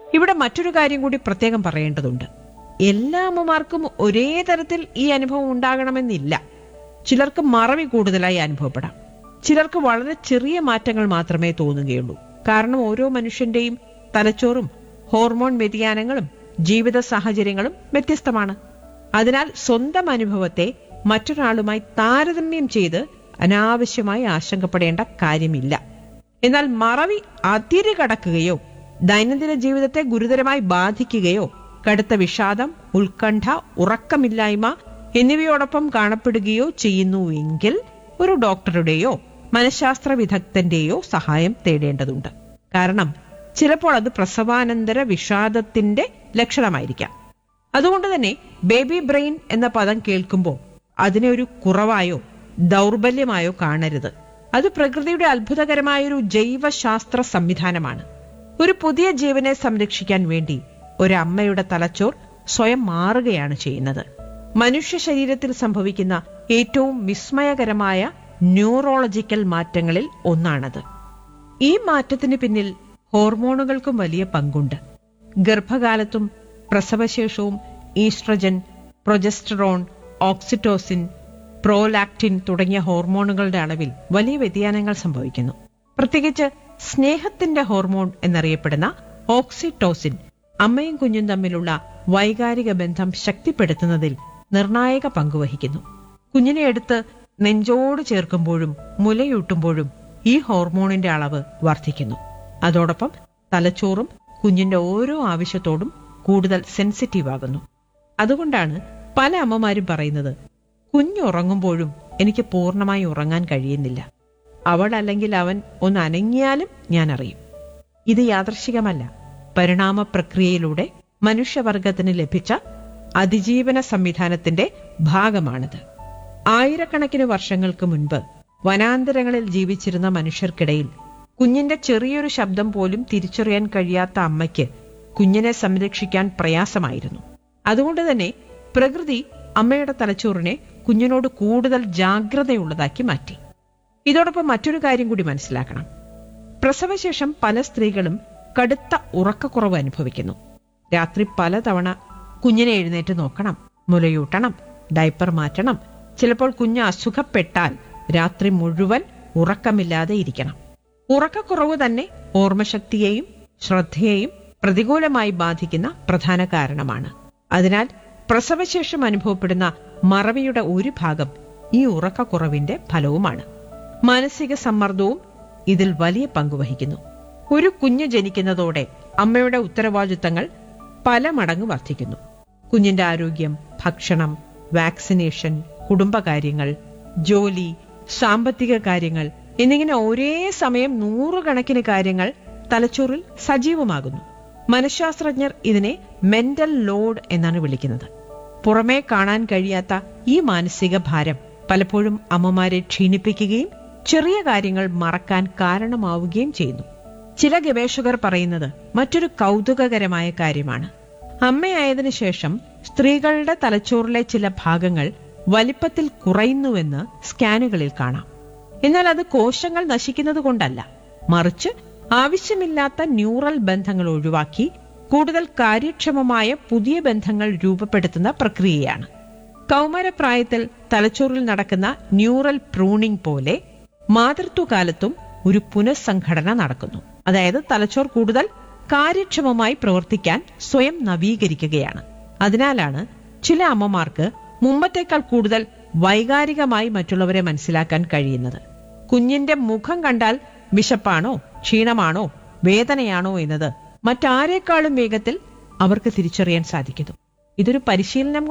ഇവിടെ മറ്റൊരു കാര്യം കൂടി പ്രത്യേകം പറയേണ്ടതുണ്ട് എല്ലാ അമ്മമാർക്കും ഒരേ തരത്തിൽ ഈ അനുഭവം ഉണ്ടാകണമെന്നില്ല ചിലർക്ക് മറവി കൂടുതലായി അനുഭവപ്പെടാം ചിലർക്ക് വളരെ ചെറിയ മാറ്റങ്ങൾ മാത്രമേ തോന്നുകയുള്ളൂ കാരണം ഓരോ മനുഷ്യന്റെയും തലച്ചോറും ഹോർമോൺ വ്യതിയാനങ്ങളും ജീവിത സാഹചര്യങ്ങളും വ്യത്യസ്തമാണ് അതിനാൽ സ്വന്തം അനുഭവത്തെ മറ്റൊരാളുമായി താരതമ്യം ചെയ്ത് അനാവശ്യമായി ആശങ്കപ്പെടേണ്ട കാര്യമില്ല എന്നാൽ മറവി അതിര് കടക്കുകയോ ദൈനംദിന ജീവിതത്തെ ഗുരുതരമായി ബാധിക്കുകയോ കടുത്ത വിഷാദം ഉത്കണ്ഠ ഉറക്കമില്ലായ്മ എന്നിവയോടൊപ്പം കാണപ്പെടുകയോ ചെയ്യുന്നുവെങ്കിൽ ഒരു ഡോക്ടറുടെയോ മനഃശാസ്ത്ര വിദഗ്ധന്റെയോ സഹായം തേടേണ്ടതുണ്ട് കാരണം ചിലപ്പോൾ അത് പ്രസവാനന്തര വിഷാദത്തിന്റെ ലക്ഷണമായിരിക്കാം അതുകൊണ്ട് തന്നെ ബേബി ബ്രെയിൻ എന്ന പദം കേൾക്കുമ്പോൾ അതിനെ ഒരു കുറവായോ ദൗർബല്യമായോ കാണരുത് അത് പ്രകൃതിയുടെ അത്ഭുതകരമായൊരു ജൈവശാസ്ത്ര സംവിധാനമാണ് ഒരു പുതിയ ജീവനെ സംരക്ഷിക്കാൻ വേണ്ടി ഒരമ്മയുടെ തലച്ചോർ സ്വയം മാറുകയാണ് ചെയ്യുന്നത് മനുഷ്യ ശരീരത്തിൽ സംഭവിക്കുന്ന ഏറ്റവും വിസ്മയകരമായ ന്യൂറോളജിക്കൽ മാറ്റങ്ങളിൽ ഒന്നാണത് ഈ മാറ്റത്തിന് പിന്നിൽ ഹോർമോണുകൾക്കും വലിയ പങ്കുണ്ട് ഗർഭകാലത്തും പ്രസവശേഷവും ഈസ്ട്രജൻ പ്രൊജസ്റ്ററോൺ ഓക്സിറ്റോസിൻ പ്രോലാക്റ്റിൻ തുടങ്ങിയ ഹോർമോണുകളുടെ അളവിൽ വലിയ വ്യതിയാനങ്ങൾ സംഭവിക്കുന്നു പ്രത്യേകിച്ച് സ്നേഹത്തിന്റെ ഹോർമോൺ എന്നറിയപ്പെടുന്ന ഓക്സിറ്റോസിൻ അമ്മയും കുഞ്ഞും തമ്മിലുള്ള വൈകാരിക ബന്ധം ശക്തിപ്പെടുത്തുന്നതിൽ നിർണായക പങ്കുവഹിക്കുന്നു കുഞ്ഞിനെ എടുത്ത് നെഞ്ചോട് ചേർക്കുമ്പോഴും മുലയൂട്ടുമ്പോഴും ഈ ഹോർമോണിന്റെ അളവ് വർദ്ധിക്കുന്നു അതോടൊപ്പം തലച്ചോറും കുഞ്ഞിന്റെ ഓരോ ആവശ്യത്തോടും കൂടുതൽ സെൻസിറ്റീവ് ആകുന്നു അതുകൊണ്ടാണ് പല അമ്മമാരും പറയുന്നത് കുഞ്ഞുറങ്ങുമ്പോഴും എനിക്ക് പൂർണ്ണമായി ഉറങ്ങാൻ കഴിയുന്നില്ല അവൾ അല്ലെങ്കിൽ അവൻ ഒന്ന് അനങ്ങിയാലും ഞാൻ അറിയും ഇത് യാദൃശികമല്ല പരിണാമ പ്രക്രിയയിലൂടെ മനുഷ്യവർഗത്തിന് ലഭിച്ച അതിജീവന സംവിധാനത്തിന്റെ ഭാഗമാണിത് ആയിരക്കണക്കിന് വർഷങ്ങൾക്ക് മുൻപ് വനാന്തരങ്ങളിൽ ജീവിച്ചിരുന്ന മനുഷ്യർക്കിടയിൽ കുഞ്ഞിന്റെ ചെറിയൊരു ശബ്ദം പോലും തിരിച്ചറിയാൻ കഴിയാത്ത അമ്മയ്ക്ക് കുഞ്ഞിനെ സംരക്ഷിക്കാൻ പ്രയാസമായിരുന്നു അതുകൊണ്ട് തന്നെ പ്രകൃതി അമ്മയുടെ തലച്ചോറിനെ കുഞ്ഞിനോട് കൂടുതൽ ജാഗ്രതയുള്ളതാക്കി മാറ്റി ഇതോടൊപ്പം മറ്റൊരു കാര്യം കൂടി മനസ്സിലാക്കണം പ്രസവശേഷം പല സ്ത്രീകളും കടുത്ത ഉറക്കക്കുറവ് അനുഭവിക്കുന്നു രാത്രി പലതവണ കുഞ്ഞിനെ എഴുന്നേറ്റ് നോക്കണം മുലയൂട്ടണം ഡയപ്പർ മാറ്റണം ചിലപ്പോൾ കുഞ്ഞ് അസുഖപ്പെട്ടാൽ രാത്രി മുഴുവൻ ഉറക്കമില്ലാതെ ഇരിക്കണം ഉറക്കക്കുറവ് തന്നെ ഓർമ്മശക്തിയെയും ശ്രദ്ധയെയും പ്രതികൂലമായി ബാധിക്കുന്ന പ്രധാന കാരണമാണ് അതിനാൽ പ്രസവശേഷം അനുഭവപ്പെടുന്ന മറവിയുടെ ഒരു ഭാഗം ഈ ഉറക്കക്കുറവിന്റെ ഫലവുമാണ് മാനസിക സമ്മർദ്ദവും ഇതിൽ വലിയ പങ്കുവഹിക്കുന്നു ഒരു കുഞ്ഞ് ജനിക്കുന്നതോടെ അമ്മയുടെ ഉത്തരവാദിത്തങ്ങൾ പല മടങ്ങ് വർദ്ധിക്കുന്നു കുഞ്ഞിന്റെ ആരോഗ്യം ഭക്ഷണം വാക്സിനേഷൻ കുടുംബകാര്യങ്ങൾ ജോലി സാമ്പത്തിക കാര്യങ്ങൾ എന്നിങ്ങനെ ഒരേ സമയം നൂറുകണക്കിന് കാര്യങ്ങൾ തലച്ചോറിൽ സജീവമാകുന്നു മനഃശാസ്ത്രജ്ഞർ ഇതിനെ മെന്റൽ ലോഡ് എന്നാണ് വിളിക്കുന്നത് പുറമേ കാണാൻ കഴിയാത്ത ഈ മാനസിക ഭാരം പലപ്പോഴും അമ്മമാരെ ക്ഷീണിപ്പിക്കുകയും ചെറിയ കാര്യങ്ങൾ മറക്കാൻ കാരണമാവുകയും ചെയ്യുന്നു ചില ഗവേഷകർ പറയുന്നത് മറ്റൊരു കൗതുകകരമായ കാര്യമാണ് അമ്മയായതിനു ശേഷം സ്ത്രീകളുടെ തലച്ചോറിലെ ചില ഭാഗങ്ങൾ വലിപ്പത്തിൽ കുറയുന്നുവെന്ന് സ്കാനുകളിൽ കാണാം എന്നാൽ അത് കോശങ്ങൾ നശിക്കുന്നത് കൊണ്ടല്ല മറിച്ച് ആവശ്യമില്ലാത്ത ന്യൂറൽ ബന്ധങ്ങൾ ഒഴിവാക്കി കൂടുതൽ കാര്യക്ഷമമായ പുതിയ ബന്ധങ്ങൾ രൂപപ്പെടുത്തുന്ന പ്രക്രിയയാണ് കൗമാരപ്രായത്തിൽ തലച്ചോറിൽ നടക്കുന്ന ന്യൂറൽ പ്രൂണിംഗ് പോലെ മാതൃത്വകാലത്തും ഒരു പുനഃസംഘടന നടക്കുന്നു അതായത് തലച്ചോർ കൂടുതൽ കാര്യക്ഷമമായി പ്രവർത്തിക്കാൻ സ്വയം നവീകരിക്കുകയാണ് അതിനാലാണ് ചില അമ്മമാർക്ക് മുമ്പത്തേക്കാൾ കൂടുതൽ വൈകാരികമായി മറ്റുള്ളവരെ മനസ്സിലാക്കാൻ കഴിയുന്നത് കുഞ്ഞിന്റെ മുഖം കണ്ടാൽ വിശപ്പാണോ ക്ഷീണമാണോ വേദനയാണോ എന്നത് മറ്റാരേക്കാളും വേഗത്തിൽ അവർക്ക് തിരിച്ചറിയാൻ സാധിക്കുന്നു ഇതൊരു പരിശീലനം